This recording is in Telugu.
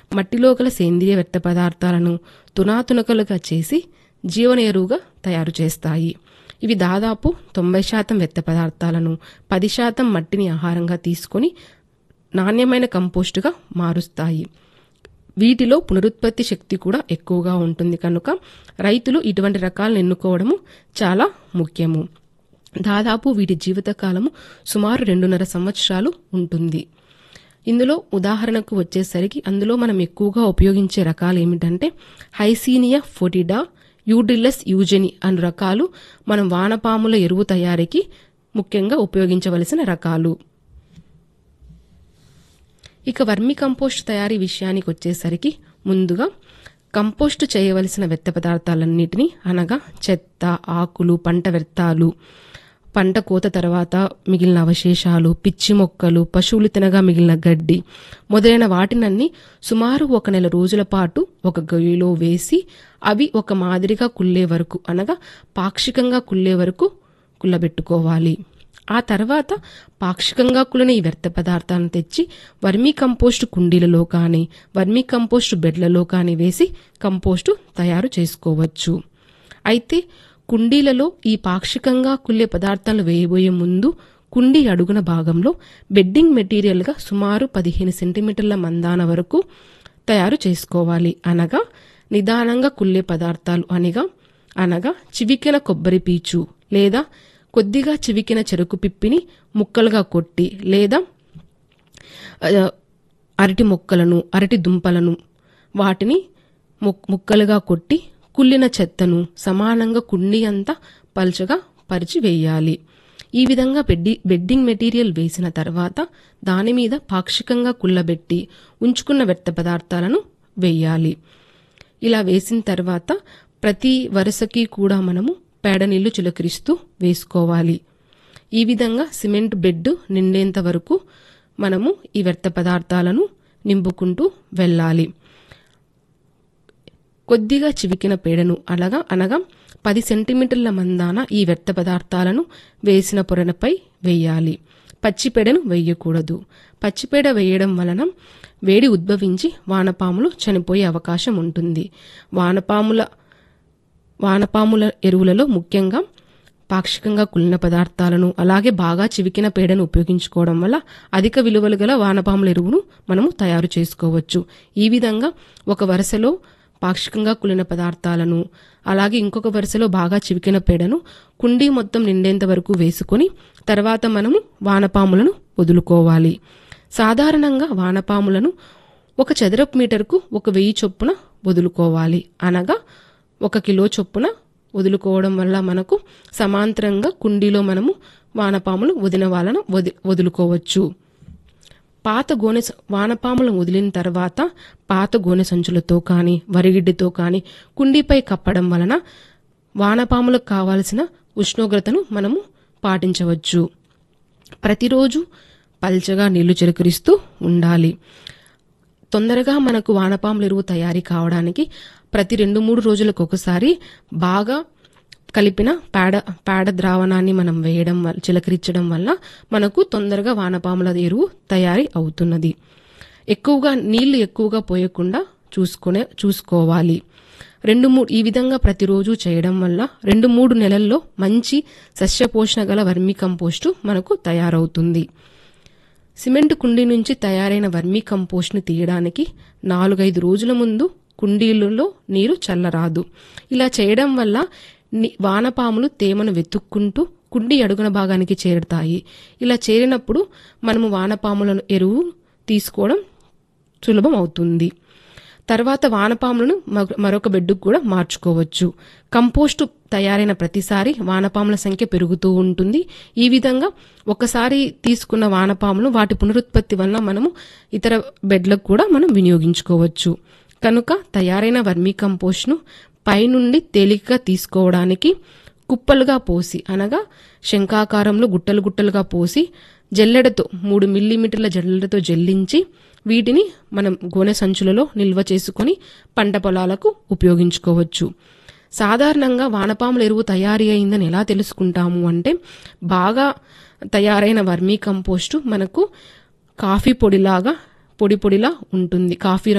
మట్టిలో గల సేంద్రియ వ్యర్థ పదార్థాలను తునాతునకలుగా చేసి జీవన ఎరువుగా తయారు చేస్తాయి ఇవి దాదాపు తొంభై శాతం వ్యర్థ పదార్థాలను పది శాతం మట్టిని ఆహారంగా తీసుకొని నాణ్యమైన కంపోస్టుగా మారుస్తాయి వీటిలో పునరుత్పత్తి శక్తి కూడా ఎక్కువగా ఉంటుంది కనుక రైతులు ఇటువంటి రకాలను ఎన్నుకోవడము చాలా ముఖ్యము దాదాపు వీటి జీవితకాలము సుమారు రెండున్నర సంవత్సరాలు ఉంటుంది ఇందులో ఉదాహరణకు వచ్చేసరికి అందులో మనం ఎక్కువగా ఉపయోగించే రకాలు ఏమిటంటే హైసీనియా ఫొటిడా యూడ్రిల్లస్ యూజెని అను రకాలు మనం వానపాముల ఎరువు తయారీకి ముఖ్యంగా ఉపయోగించవలసిన రకాలు ఇక వర్మి కంపోస్ట్ తయారీ విషయానికి వచ్చేసరికి ముందుగా కంపోస్ట్ చేయవలసిన వ్యర్థ పదార్థాలన్నిటినీ అనగా చెత్త ఆకులు పంట వ్యర్థాలు పంట కోత తర్వాత మిగిలిన అవశేషాలు పిచ్చి మొక్కలు పశువులు తినగా మిగిలిన గడ్డి మొదలైన వాటినన్నీ సుమారు ఒక నెల రోజుల పాటు ఒక గొయ్యిలో వేసి అవి ఒక మాదిరిగా కుళ్ళే వరకు అనగా పాక్షికంగా కుళ్ళే వరకు కుళ్ళబెట్టుకోవాలి ఆ తర్వాత పాక్షికంగా కులిన ఈ వ్యర్థ పదార్థాలను తెచ్చి వర్మీ కంపోస్టు కుండీలలో కానీ వర్మీ కంపోస్టు బెడ్లలో కానీ వేసి కంపోస్టు తయారు చేసుకోవచ్చు అయితే కుండీలలో ఈ పాక్షికంగా కుళ్ళే పదార్థాలు వేయబోయే ముందు కుండీ అడుగున భాగంలో బెడ్డింగ్ మెటీరియల్గా సుమారు పదిహేను సెంటీమీటర్ల మందాన వరకు తయారు చేసుకోవాలి అనగా నిదానంగా కుళ్ళే పదార్థాలు అనగా అనగా చివికిన కొబ్బరి పీచు లేదా కొద్దిగా చివికిన చెరుకు పిప్పిని ముక్కలుగా కొట్టి లేదా ఆ, అరటి మొక్కలను అరటి దుంపలను వాటిని ముక్- ముక్కలుగా కొట్టి కుళ్ళిన చెత్తను సమానంగా కుండి అంతా పలుచగా పరిచి వేయాలి ఈ విధంగా బెడ్డి బెడ్డింగ్ మెటీరియల్ వేసిన తర్వాత దాని మీద పాక్షికంగా కుళ్ళబెట్టి ఉంచుకున్న వ్యర్థ పదార్థాలను వేయాలి ఇలా వేసిన తర్వాత ప్రతి వరుసకి కూడా మనము పేడ నీళ్లు చిలకరిస్తూ వేసుకోవాలి ఈ విధంగా సిమెంట్ బెడ్ నిండేంత వరకు మనము ఈ వ్యర్థ పదార్థాలను నింపుకుంటూ వెళ్ళాలి కొద్దిగా చివికిన పేడను అనగా అనగా పది సెంటీమీటర్ల మందాన ఈ వ్యర్థ పదార్థాలను వేసిన పొరలపై వేయాలి పచ్చిపేడను వేయకూడదు పచ్చిపేడ వేయడం వలన వేడి ఉద్భవించి వానపాములు చనిపోయే అవకాశం ఉంటుంది వానపాముల వానపాముల ఎరువులలో ముఖ్యంగా పాక్షికంగా కుళ్ళిన పదార్థాలను అలాగే బాగా చివికిన పేడను ఉపయోగించుకోవడం వల్ల అధిక విలువలు గల వానపాముల ఎరువును మనము తయారు చేసుకోవచ్చు ఈ విధంగా ఒక వరుసలో పాక్షికంగా కుళ్ళిన పదార్థాలను అలాగే ఇంకొక వరుసలో బాగా చివికిన పేడను కుండీ మొత్తం నిండేంత వరకు వేసుకొని తర్వాత మనము వానపాములను వదులుకోవాలి సాధారణంగా వానపాములను ఒక చదరపు మీటర్కు ఒక వెయ్యి చొప్పున వదులుకోవాలి అనగా ఒక కిలో చొప్పున వదులుకోవడం వల్ల మనకు సమాంతరంగా కుండీలో మనము వానపాములు వదిన వాళ్ళన వది వదులుకోవచ్చు పాత గోనె స- వానపాములను వదిలిన తర్వాత పాత గోనె సంచులతో కానీ వరిగిడ్డితో కానీ కుండీపై కప్పడం వలన వానపాములకు కావాల్సిన ఉష్ణోగ్రతను మనము పాటించవచ్చు ప్రతిరోజు పల్చగా నీళ్లు చిలకరిస్తూ ఉండాలి తొందరగా మనకు వానపాముల ఎరువు తయారీ కావడానికి ప్రతి రెండు మూడు రోజులకు ఒకసారి బాగా కలిపిన పేడ పేడ ద్రావణాన్ని మనం వేయడం వల్ల చిలకరించడం వల్ల మనకు తొందరగా వానపాముల ఎరువు తయారీ అవుతున్నది ఎక్కువగా నీళ్లు ఎక్కువగా పోయకుండా చూసుకునే చూసుకోవాలి రెండు మూడు ఈ విధంగా ప్రతిరోజు చేయడం వల్ల రెండు మూడు నెలల్లో మంచి సస్యపోషణ గల వర్మి కంపోస్టు మనకు తయారవుతుంది సిమెంట్ కుండీ నుంచి తయారైన వర్మీ కంపోస్ట్ని తీయడానికి నాలుగైదు రోజుల ముందు కుండీలలో నీరు చల్లరాదు ఇలా చేయడం వల్ల ని- వానపాములు తేమను వెతుక్కుంటూ కుండీ అడుగున భాగానికి చేరుతాయి ఇలా చేరినప్పుడు మనము వానపాములను ఎరువు తీసుకోవడం సులభం అవుతుంది తర్వాత వానపాములను మగ- మరొక బెడ్డుకు కూడా మార్చుకోవచ్చు కంపోస్టు తయారైన ప్రతిసారి వానపాముల సంఖ్య పెరుగుతూ ఉంటుంది ఈ విధంగా ఒకసారి తీసుకున్న వానపాములు వాటి పునరుత్పత్తి వలన మనము ఇతర బెడ్లకు కూడా మనం వినియోగించుకోవచ్చు కనుక తయారైన వర్మీ కంపోస్ట్ను పైనుండి తేలికగా తీసుకోవడానికి కుప్పలుగా పోసి అనగా శంఖాకారంలో గుట్టలు గుట్టలుగా పోసి జల్లెడతో మూడు మిల్లీమీటర్ల జల్లెడతో జల్లించి వీటిని మనం గోనె సంచులలో నిల్వ చేసుకొని పంట పొలాలకు ఉపయోగించుకోవచ్చు సాధారణంగా వానపాముల ఎరువు తయారీ అయిందని ఎలా తెలుసుకుంటాము అంటే బాగా తయారైన వర్మీ కంపోస్టు మనకు కాఫీ పొడిలాగా పొడి పొడిలా ఉంటుంది కాఫీ